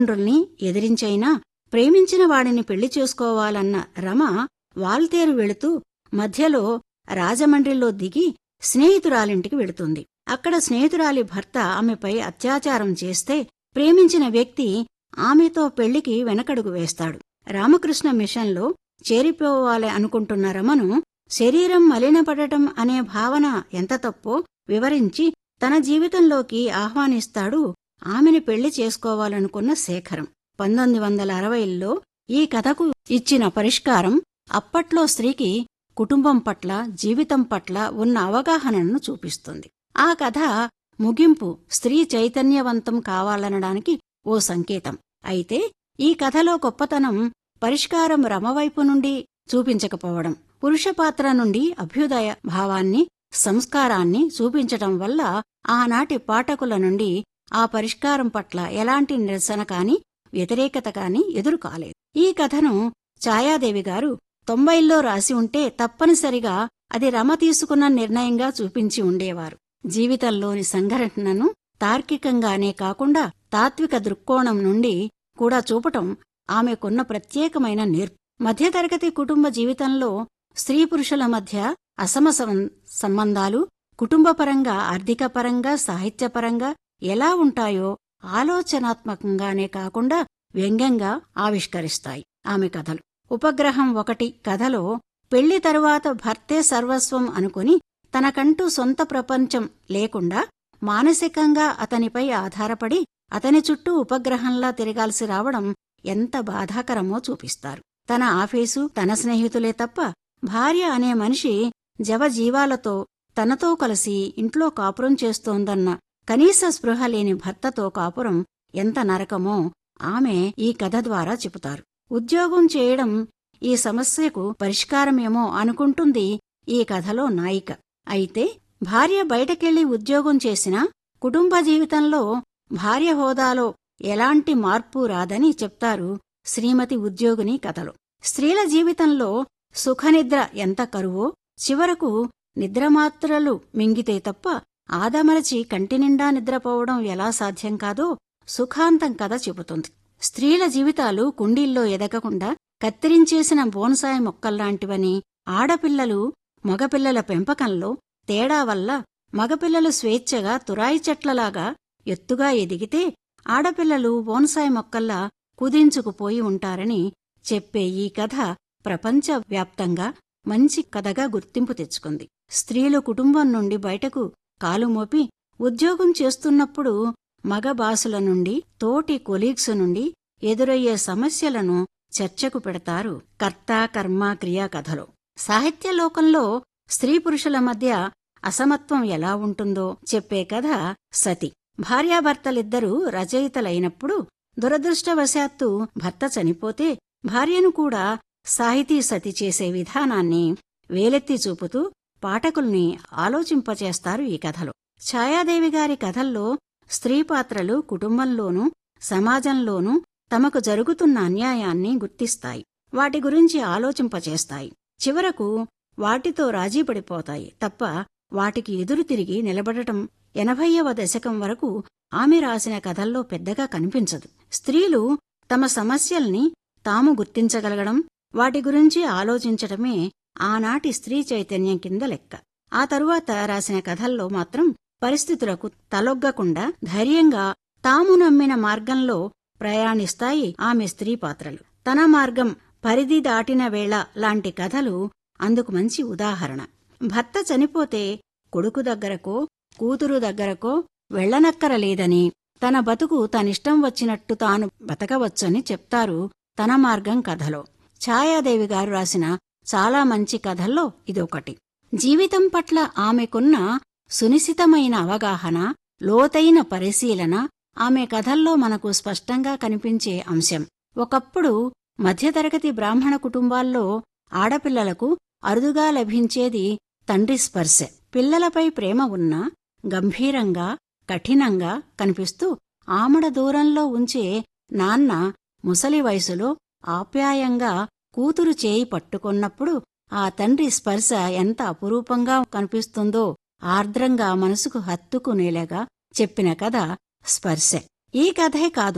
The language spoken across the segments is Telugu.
తండ్రుల్ని ఎదిరించైనా ప్రేమించిన వాడిని పెళ్లి చేసుకోవాలన్న రమ వాల్తేరు వెళుతూ మధ్యలో రాజమండ్రిలో దిగి స్నేహితురాలింటికి వెళుతుంది అక్కడ స్నేహితురాలి భర్త ఆమెపై అత్యాచారం చేస్తే ప్రేమించిన వ్యక్తి ఆమెతో పెళ్లికి వెనకడుగు వేస్తాడు రామకృష్ణ మిషన్లో చేరిపోవాలి అనుకుంటున్న రమను శరీరం మలినపడటం అనే భావన ఎంత తప్పో వివరించి తన జీవితంలోకి ఆహ్వానిస్తాడు ఆమెను పెళ్లి చేసుకోవాలనుకున్న శేఖరం పంతొమ్మిది వందల అరవైలో ఈ కథకు ఇచ్చిన పరిష్కారం అప్పట్లో స్త్రీకి కుటుంబం పట్ల జీవితం పట్ల ఉన్న అవగాహనను చూపిస్తుంది ఆ కథ ముగింపు స్త్రీ చైతన్యవంతం కావాలనడానికి ఓ సంకేతం అయితే ఈ కథలో గొప్పతనం పరిష్కారం రమవైపు నుండి చూపించకపోవడం పురుష పాత్ర నుండి అభ్యుదయ భావాన్ని సంస్కారాన్ని చూపించటం వల్ల ఆనాటి పాఠకుల నుండి ఆ పరిష్కారం పట్ల ఎలాంటి నిరసన కాని వ్యతిరేకత కాని ఎదురుకాలేదు ఈ కథను ఛాయాదేవి గారు తొంభైల్లో రాసి ఉంటే తప్పనిసరిగా అది రమ తీసుకున్న నిర్ణయంగా చూపించి ఉండేవారు జీవితంలోని సంఘటనను తార్కికంగానే కాకుండా తాత్విక దృక్కోణం నుండి కూడా చూపటం ఆమెకున్న ప్రత్యేకమైన నేర్పు మధ్యతరగతి కుటుంబ జీవితంలో స్త్రీ పురుషుల మధ్య అసమ సం- సంబంధాలు కుటుంబపరంగా ఆర్థికపరంగా సాహిత్యపరంగా ఎలా ఉంటాయో ఆలోచనాత్మకంగానే కాకుండా వ్యంగ్యంగా ఆవిష్కరిస్తాయి ఆమె కథలు ఉపగ్రహం ఒకటి కథలో పెళ్లి తరువాత భర్తే సర్వస్వం అనుకుని తనకంటూ సొంత ప్రపంచం లేకుండా మానసికంగా అతనిపై ఆధారపడి అతని చుట్టూ ఉపగ్రహంలా తిరగాల్సి రావడం ఎంత బాధాకరమో చూపిస్తారు తన ఆఫీసు తన స్నేహితులే తప్ప భార్య అనే మనిషి జవజీవాలతో తనతో కలిసి ఇంట్లో కాపురం చేస్తోందన్న కనీస స్పృహ లేని భర్తతో కాపురం ఎంత నరకమో ఆమె ఈ కథ ద్వారా చెబుతారు ఉద్యోగం చేయడం ఈ సమస్యకు పరిష్కారమేమో అనుకుంటుంది ఈ కథలో నాయిక అయితే భార్య బయటకెళ్లి ఉద్యోగం చేసినా కుటుంబ జీవితంలో భార్య హోదాలో ఎలాంటి మార్పు రాదని చెప్తారు శ్రీమతి ఉద్యోగిని కథలో స్త్రీల జీవితంలో సుఖనిద్ర ఎంత కరువో చివరకు నిద్రమాత్రలు మింగితే తప్ప ఆదమరచి కంటినిండా నిద్రపోవడం ఎలా సాధ్యం కాదో సుఖాంతం కథ చెబుతుంది స్త్రీల జీవితాలు కుండీల్లో ఎదగకుండా కత్తిరించేసిన బోన్సాయి మొక్కల్లాంటివని ఆడపిల్లలు మగపిల్లల పెంపకంలో తేడా వల్ల మగపిల్లలు స్వేచ్ఛగా తురాయి చెట్లలాగా ఎత్తుగా ఎదిగితే ఆడపిల్లలు బోన్సాయి మొక్కల్లా కుదించుకుపోయి ఉంటారని చెప్పే ఈ కథ ప్రపంచవ్యాప్తంగా మంచి కథగా గుర్తింపు తెచ్చుకుంది స్త్రీలు కుటుంబం నుండి బయటకు కాలు మోపి ఉద్యోగం చేస్తున్నప్పుడు మగ బాసుల నుండి తోటి కొలీగ్స్ నుండి ఎదురయ్యే సమస్యలను చర్చకు పెడతారు కర్త కర్మ క్రియా కథలో సాహిత్యలోకంలో స్త్రీ పురుషుల మధ్య అసమత్వం ఎలా ఉంటుందో చెప్పే కథ సతి భార్యాభర్తలిద్దరూ రచయితలైనప్పుడు దురదృష్టవశాత్తు భర్త చనిపోతే భార్యను కూడా సాహితీ సతి చేసే విధానాన్ని వేలెత్తి చూపుతూ పాఠకుల్ని ఆలోచింపచేస్తారు ఈ కథలో ఛాయాదేవి గారి కథల్లో స్త్రీ పాత్రలు కుటుంబంలోనూ సమాజంలోనూ తమకు జరుగుతున్న అన్యాయాన్ని గుర్తిస్తాయి వాటి గురించి ఆలోచింపచేస్తాయి చివరకు వాటితో రాజీపడిపోతాయి తప్ప వాటికి ఎదురు తిరిగి నిలబడటం ఎనభైవ దశకం వరకు ఆమె రాసిన కథల్లో పెద్దగా కనిపించదు స్త్రీలు తమ సమస్యల్ని తాము గుర్తించగలగడం వాటి గురించి ఆలోచించటమే ఆనాటి స్త్రీ చైతన్యం కింద లెక్క ఆ తరువాత రాసిన కథల్లో మాత్రం పరిస్థితులకు తలొగ్గకుండా ధైర్యంగా తాము నమ్మిన మార్గంలో ప్రయాణిస్తాయి ఆమె స్త్రీ పాత్రలు తన మార్గం పరిధి దాటిన వేళ లాంటి కథలు అందుకు మంచి ఉదాహరణ భర్త చనిపోతే కొడుకు దగ్గరకో కూతురు దగ్గరకో వెళ్లనక్కరలేదని తన బతుకు తనిష్టం వచ్చినట్టు తాను బతకవచ్చని చెప్తారు తన మార్గం కథలో ఛాయాదేవి గారు రాసిన చాలా మంచి కథల్లో ఇదొకటి జీవితం పట్ల ఆమెకున్న సునిశితమైన అవగాహన లోతైన పరిశీలన ఆమె కథల్లో మనకు స్పష్టంగా కనిపించే అంశం ఒకప్పుడు మధ్యతరగతి బ్రాహ్మణ కుటుంబాల్లో ఆడపిల్లలకు అరుదుగా లభించేది తండ్రి స్పర్శ పిల్లలపై ప్రేమ ఉన్నా గంభీరంగా కఠినంగా కనిపిస్తూ ఆమడ దూరంలో ఉంచే నాన్న ముసలి వయసులో ఆప్యాయంగా కూతురు చేయి పట్టుకొన్నప్పుడు ఆ తండ్రి స్పర్శ ఎంత అపురూపంగా కనిపిస్తుందో ఆర్ద్రంగా మనసుకు హత్తుకునేలాగా చెప్పిన కథ స్పర్శ ఈ కథే కాదు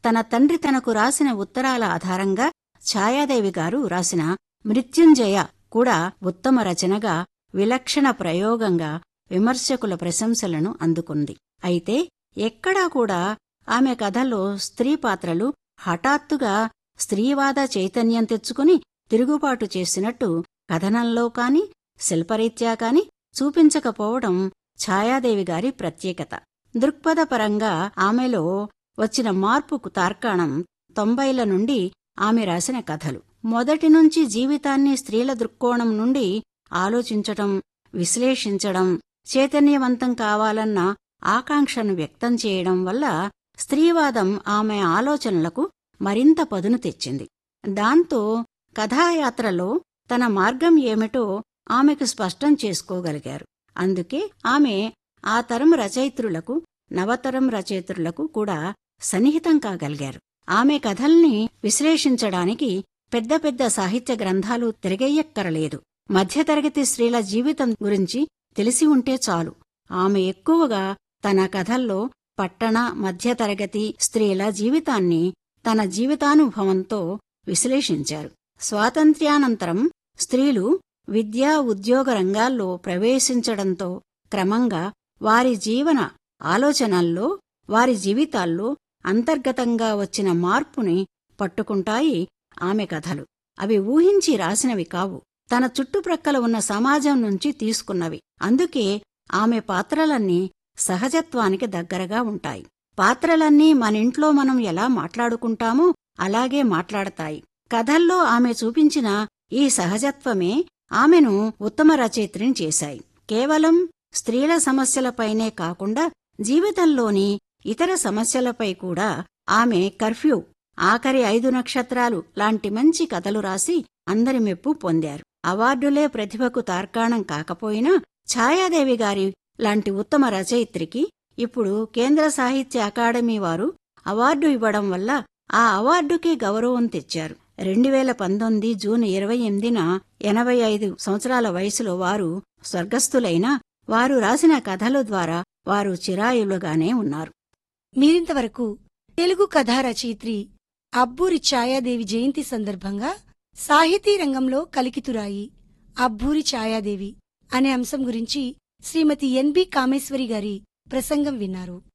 తన తండ్రి తనకు రాసిన ఉత్తరాల ఆధారంగా ఛాయాదేవి గారు రాసిన మృత్యుంజయ కూడా ఉత్తమ రచనగా విలక్షణ ప్రయోగంగా విమర్శకుల ప్రశంసలను అందుకుంది అయితే ఎక్కడా కూడా ఆమె కథల్లో స్త్రీ పాత్రలు హఠాత్తుగా స్త్రీవాద చైతన్యం తెచ్చుకుని తిరుగుబాటు చేసినట్టు కథనంలో కాని శిల్పరీత్యా కాని చూపించకపోవడం ఛాయాదేవి గారి ప్రత్యేకత దృక్పథపరంగా ఆమెలో వచ్చిన మార్పుకు తార్కాణం తొంభైల నుండి ఆమె రాసిన కథలు మొదటి నుంచి జీవితాన్ని స్త్రీల దృక్కోణం నుండి ఆలోచించటం విశ్లేషించడం చైతన్యవంతం కావాలన్న ఆకాంక్షను వ్యక్తం చేయడం వల్ల స్త్రీవాదం ఆమె ఆలోచనలకు మరింత పదును తెచ్చింది దాంతో కథాయాత్రలో తన మార్గం ఏమిటో ఆమెకు స్పష్టం చేసుకోగలిగారు అందుకే ఆమె ఆ తరం రచయిత్రులకు నవతరం రచయిత్రులకు కూడా సన్నిహితం కాగలిగారు ఆమె కథల్ని విశ్లేషించడానికి పెద్ద పెద్ద సాహిత్య గ్రంథాలు తిరగెయ్యక్కరలేదు మధ్యతరగతి స్త్రీల జీవితం గురించి తెలిసి ఉంటే చాలు ఆమె ఎక్కువగా తన కథల్లో పట్టణ మధ్యతరగతి స్త్రీల జీవితాన్ని తన జీవితానుభవంతో విశ్లేషించారు స్వాతంత్ర్యానంతరం స్త్రీలు విద్యా ఉద్యోగ రంగాల్లో ప్రవేశించడంతో క్రమంగా వారి జీవన ఆలోచనల్లో వారి జీవితాల్లో అంతర్గతంగా వచ్చిన మార్పుని పట్టుకుంటాయి ఆమె కథలు అవి ఊహించి రాసినవి కావు తన చుట్టుప్రక్కల ఉన్న సమాజం నుంచి తీసుకున్నవి అందుకే ఆమె పాత్రలన్నీ సహజత్వానికి దగ్గరగా ఉంటాయి పాత్రలన్నీ మనింట్లో మనం ఎలా మాట్లాడుకుంటామో అలాగే మాట్లాడతాయి కథల్లో ఆమె చూపించిన ఈ సహజత్వమే ఆమెను ఉత్తమ రచయిత్రిని చేశాయి కేవలం స్త్రీల సమస్యలపైనే కాకుండా జీవితంలోని ఇతర సమస్యలపై కూడా ఆమె కర్ఫ్యూ ఆఖరి ఐదు నక్షత్రాలు లాంటి మంచి కథలు రాసి అందరి మెప్పు పొందారు అవార్డులే ప్రతిభకు తార్కాణం కాకపోయినా ఛాయాదేవి గారి లాంటి ఉత్తమ రచయిత్రికి ఇప్పుడు కేంద్ర సాహిత్య అకాడమీ వారు అవార్డు ఇవ్వడం వల్ల ఆ అవార్డుకి గౌరవం తెచ్చారు రెండు వేల పంతొమ్మిది జూన్ ఇరవై ఎనిమిదిన ఎనభై ఐదు సంవత్సరాల వయసులో వారు స్వర్గస్థులైన వారు రాసిన కథల ద్వారా వారు చిరాయులుగానే ఉన్నారు మీరింతవరకు తెలుగు కథా రచయిత్రి అబ్బూరి ఛాయాదేవి జయంతి సందర్భంగా సాహితీ రంగంలో కలికితురాయి అబ్బూరి ఛాయాదేవి అనే అంశం గురించి శ్రీమతి ఎన్బి కామేశ్వరి గారి ప్రసంగం విన్నారు